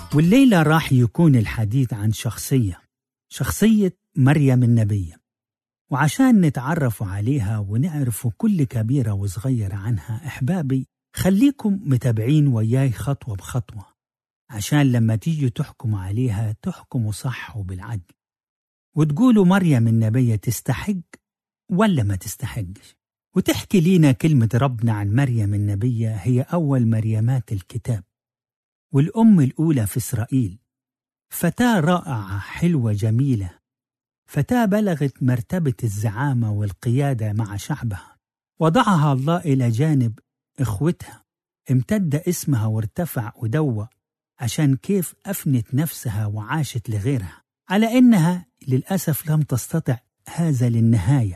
والليلة راح يكون الحديث عن شخصية شخصية مريم النبية وعشان نتعرف عليها ونعرف كل كبيرة وصغيرة عنها أحبابي خليكم متابعين وياي خطوة بخطوة عشان لما تيجي تحكموا عليها تحكموا صح وبالعدل وتقولوا مريم النبية تستحق ولا ما تستحقش وتحكي لينا كلمة ربنا عن مريم النبية هي أول مريمات الكتاب والأم الأولى في إسرائيل فتاة رائعة حلوة جميلة فتاة بلغت مرتبة الزعامة والقيادة مع شعبها وضعها الله إلى جانب إخوتها امتد اسمها وارتفع ودوى عشان كيف أفنت نفسها وعاشت لغيرها على إنها للأسف لم تستطع هذا للنهاية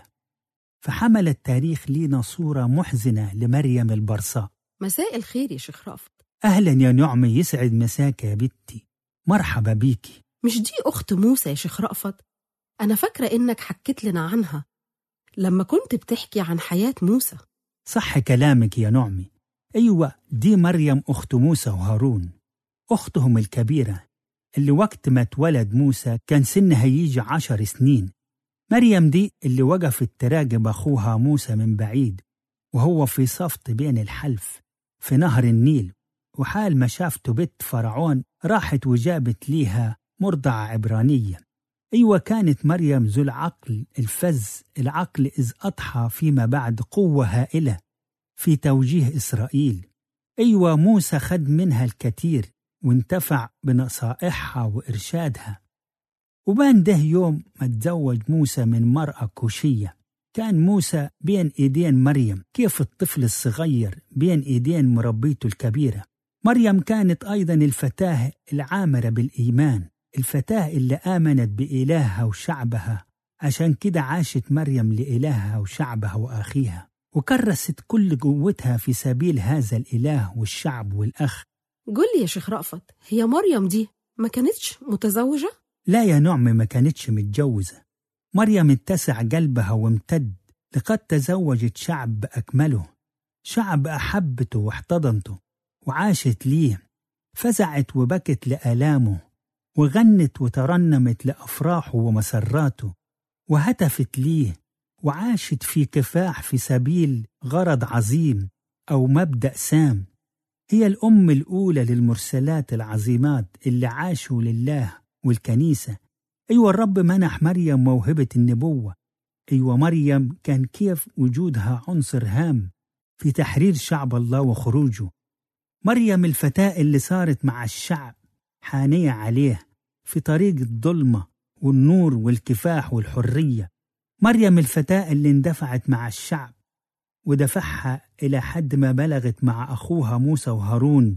فحمل التاريخ لينا صورة محزنة لمريم البرصاء مساء الخير يا شيخ رافض أهلا يا نعمة يسعد مساك يا بنتي مرحبا بيكي مش دي أخت موسى يا شيخ رأفت أنا فاكرة إنك حكيت لنا عنها لما كنت بتحكي عن حياة موسى صح كلامك يا نعمي أيوة دي مريم أخت موسى وهارون أختهم الكبيرة اللي وقت ما اتولد موسى كان سنها يجي عشر سنين مريم دي اللي وقفت تراقب أخوها موسى من بعيد وهو في صفت بين الحلف في نهر النيل وحال ما شافته بنت فرعون راحت وجابت ليها مرضعة عبرانية أيوة كانت مريم ذو العقل الفز العقل إذ أضحى فيما بعد قوة هائلة في توجيه إسرائيل أيوة موسى خد منها الكثير وانتفع بنصائحها وإرشادها وبان ده يوم ما تزوج موسى من مرأة كوشية كان موسى بين إيدين مريم كيف الطفل الصغير بين إيدين مربيته الكبيرة مريم كانت أيضا الفتاة العامرة بالإيمان الفتاة اللي آمنت بإلهها وشعبها عشان كده عاشت مريم لإلهها وشعبها وأخيها وكرست كل قوتها في سبيل هذا الإله والشعب والأخ قول لي يا شيخ رأفت هي مريم دي ما كانتش متزوجة؟ لا يا نعمة ما كانتش متجوزة مريم اتسع قلبها وامتد لقد تزوجت شعب بأكمله شعب أحبته واحتضنته وعاشت ليه فزعت وبكت لآلامه وغنت وترنمت لأفراحه ومسراته وهتفت ليه وعاشت في كفاح في سبيل غرض عظيم أو مبدأ سام هي الأم الأولى للمرسلات العظيمات اللي عاشوا لله والكنيسة أيوة الرب منح مريم موهبة النبوة أيوة مريم كان كيف وجودها عنصر هام في تحرير شعب الله وخروجه مريم الفتاة اللي صارت مع الشعب حانية عليه في طريق الظلمة والنور والكفاح والحرية مريم الفتاة اللي اندفعت مع الشعب ودفعها إلى حد ما بلغت مع أخوها موسى وهارون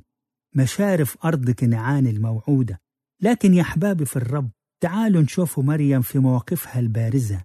مشارف أرض كنعان الموعودة لكن يا أحبابي في الرب تعالوا نشوفوا مريم في مواقفها البارزة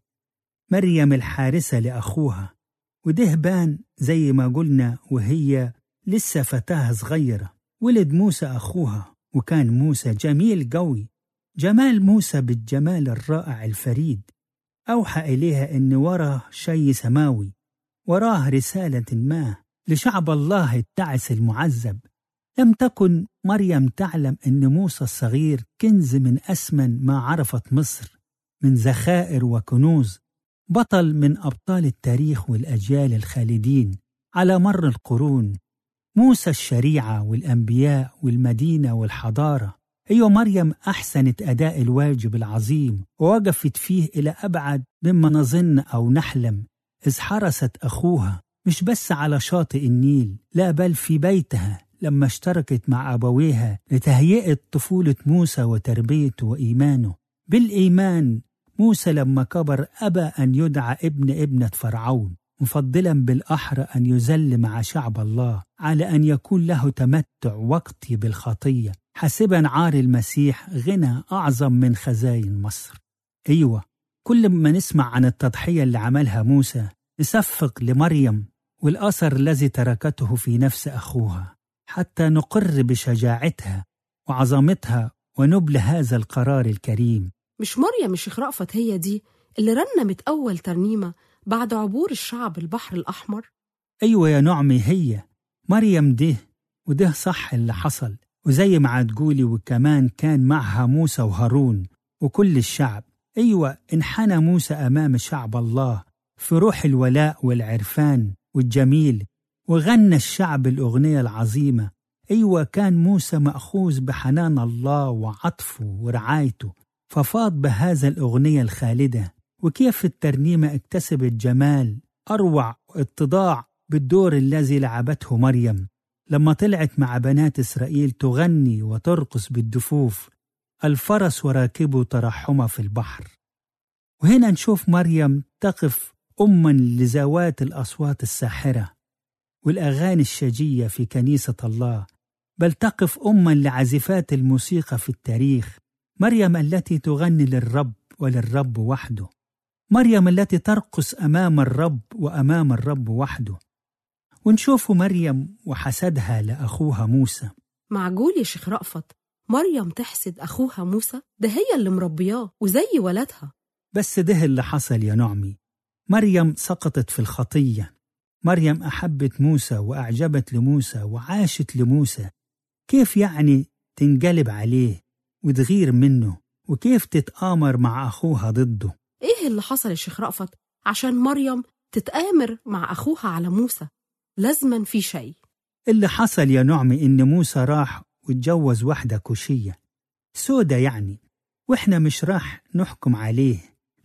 مريم الحارسة لأخوها وده بان زي ما قلنا وهي لسه فتاة صغيرة ولد موسى أخوها وكان موسى جميل قوي جمال موسى بالجمال الرائع الفريد أوحى إليها إن وراه شيء سماوي وراه رسالة ما لشعب الله التعس المعذب لم تكن مريم تعلم أن موسى الصغير كنز من أسمن ما عرفت مصر من ذخائر وكنوز بطل من أبطال التاريخ والأجيال الخالدين على مر القرون موسى الشريعة والأنبياء والمدينة والحضارة أيوة مريم أحسنت أداء الواجب العظيم ووقفت فيه إلى أبعد مما نظن أو نحلم إذ حرست أخوها مش بس على شاطئ النيل لا بل في بيتها لما اشتركت مع أبويها لتهيئة طفولة موسى وتربيته وإيمانه بالإيمان موسى لما كبر أبى أن يدعى ابن ابنة فرعون مفضلا بالأحرى أن يذل مع شعب الله على أن يكون له تمتع وقتي بالخطية حسبا عار المسيح غنى أعظم من خزاين مصر أيوة كل ما نسمع عن التضحية اللي عملها موسى نصفق لمريم والأثر الذي تركته في نفس أخوها حتى نقر بشجاعتها وعظمتها ونبل هذا القرار الكريم مش مريم الشيخ رأفت هي دي اللي رنمت أول ترنيمة بعد عبور الشعب البحر الأحمر أيوة يا نعمي هي مريم ده وده صح اللي حصل وزي ما تقولي وكمان كان معها موسى وهارون وكل الشعب أيوة انحنى موسى أمام شعب الله في روح الولاء والعرفان والجميل وغنى الشعب الأغنية العظيمة أيوة كان موسى مأخوذ بحنان الله وعطفه ورعايته ففاض بهذا الأغنية الخالدة وكيف الترنيمة اكتسبت جمال أروع اتضاع بالدور الذي لعبته مريم لما طلعت مع بنات إسرائيل تغني وترقص بالدفوف الفرس وراكبه ترحما في البحر وهنا نشوف مريم تقف أما لذوات الأصوات الساحرة والأغاني الشجية في كنيسة الله بل تقف أما لعازفات الموسيقى في التاريخ مريم التي تغني للرب وللرب وحده مريم التي ترقص أمام الرب وأمام الرب وحده ونشوف مريم وحسدها لأخوها موسى معقول يا شيخ رأفت مريم تحسد أخوها موسى ده هي اللي مربياه وزي ولدها بس ده اللي حصل يا نعمي مريم سقطت في الخطية مريم أحبت موسى وأعجبت لموسى وعاشت لموسى كيف يعني تنقلب عليه وتغير منه وكيف تتآمر مع أخوها ضده إيه اللي حصل يا شيخ رأفت عشان مريم تتآمر مع أخوها على موسى لازما في شيء اللي حصل يا نعمي إن موسى راح واتجوز واحدة كوشية سودة يعني وإحنا مش راح نحكم عليه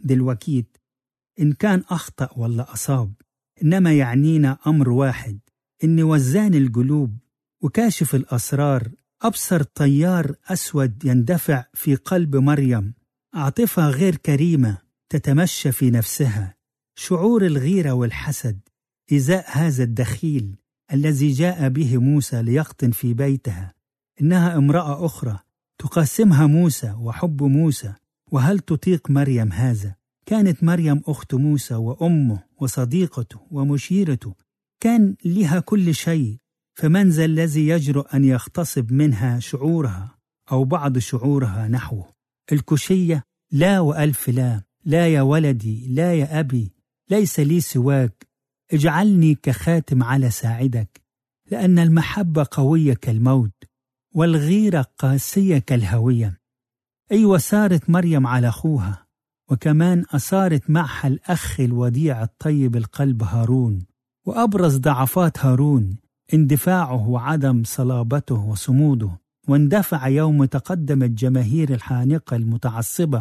دلوكيت إن كان أخطأ ولا أصاب إنما يعنينا أمر واحد إن وزان القلوب وكاشف الأسرار أبصر طيار أسود يندفع في قلب مريم عاطفة غير كريمة تتمشى في نفسها شعور الغيرة والحسد إزاء هذا الدخيل الذي جاء به موسى ليقطن في بيتها إنها امرأة أخرى تقاسمها موسى وحب موسى وهل تطيق مريم هذا؟ كانت مريم أخت موسى وأمه وصديقته ومشيرته كان لها كل شيء فمن ذا الذي يجرؤ أن يغتصب منها شعورها أو بعض شعورها نحوه الكشية لا وألف لا لا يا ولدي لا يا أبي ليس لي سواك اجعلني كخاتم على ساعدك لأن المحبة قوية كالموت والغيرة قاسية كالهوية أيوة سارت مريم على أخوها وكمان أثارت معها الأخ الوديع الطيب القلب هارون وأبرز ضعفات هارون اندفاعه وعدم صلابته وصموده واندفع يوم تقدمت جماهير الحانقة المتعصبة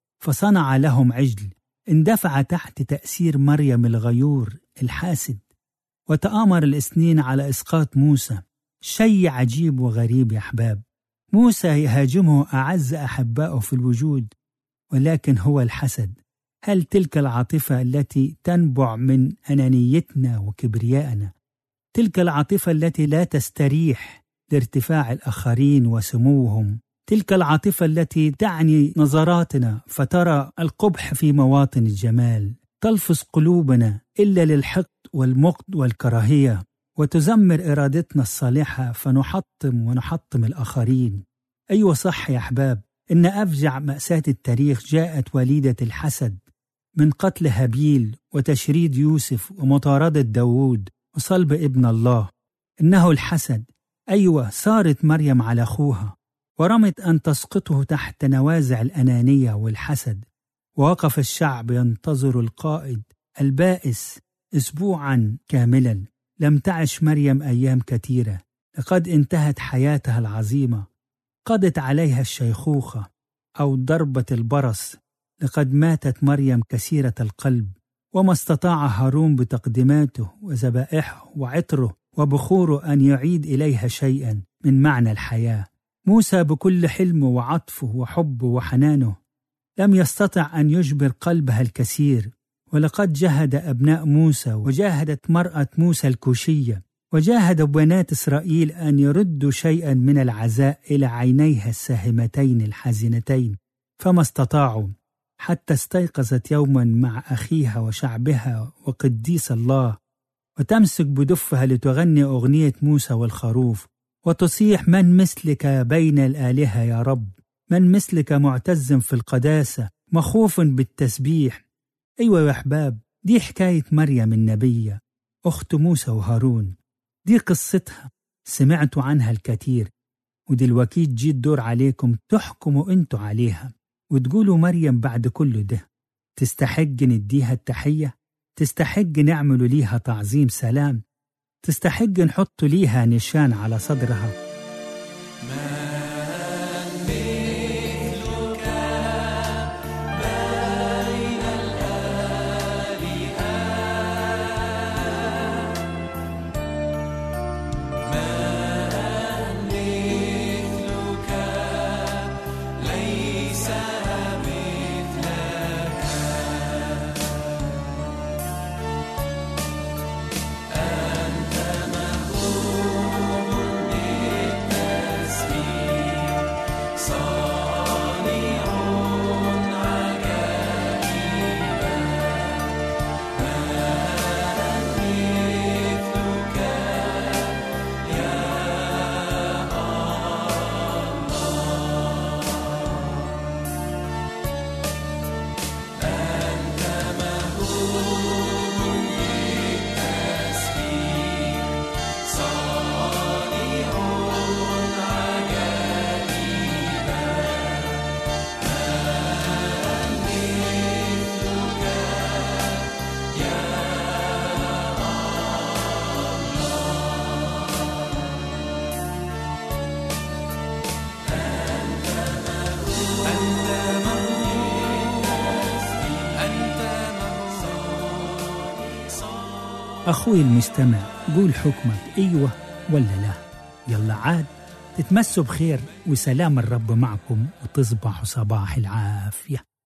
فصنع لهم عجل اندفع تحت تأثير مريم الغيور الحاسد وتآمر الاثنين على إسقاط موسى شيء عجيب وغريب يا أحباب موسى يهاجمه أعز أحبائه في الوجود ولكن هو الحسد هل تلك العاطفة التي تنبع من أنانيتنا وكبريائنا تلك العاطفة التي لا تستريح لارتفاع الآخرين وسموهم تلك العاطفة التي تعني نظراتنا فترى القبح في مواطن الجمال تلفظ قلوبنا إلا للحقد والمقت والكراهية وتزمر إرادتنا الصالحة فنحطم ونحطم الآخرين أيوة صح يا أحباب إن أفجع مأساة التاريخ جاءت وليدة الحسد من قتل هابيل وتشريد يوسف ومطاردة داوود وصلب ابن الله إنه الحسد أيوة صارت مريم على أخوها ورمت أن تسقطه تحت نوازع الأنانية والحسد ووقف الشعب ينتظر القائد البائس أسبوعا كاملا لم تعش مريم أيام كثيرة لقد انتهت حياتها العظيمة قضت عليها الشيخوخة أو ضربة البرص لقد ماتت مريم كثيرة القلب وما استطاع هارون بتقديماته وذبائحه وعطره وبخوره أن يعيد إليها شيئا من معنى الحياة موسى بكل حلمه وعطفه وحبه وحنانه لم يستطع أن يجبر قلبها الكثير ولقد جهد أبناء موسى وجاهدت مرأة موسى الكوشية وجاهد بنات إسرائيل أن يردوا شيئا من العزاء إلى عينيها الساهمتين الحزنتين فما استطاعوا حتى استيقظت يوما مع أخيها وشعبها وقديس الله وتمسك بدفها لتغني أغنية موسى والخروف وتصيح من مثلك بين الآلهة يا رب من مثلك معتز في القداسة مخوف بالتسبيح أيوة يا أحباب دي حكاية مريم النبية أخت موسى وهارون دي قصتها سمعت عنها الكثير ودلوقتي جي الدور عليكم تحكموا انتوا عليها وتقولوا مريم بعد كل ده تستحق نديها التحية تستحق نعمل ليها تعظيم سلام تستحق نحط ليها نشان على صدرها أخوي المستمع قول حكمك أيوة ولا لا يلا عاد تتمسوا بخير وسلام الرب معكم وتصبحوا صباح العافيه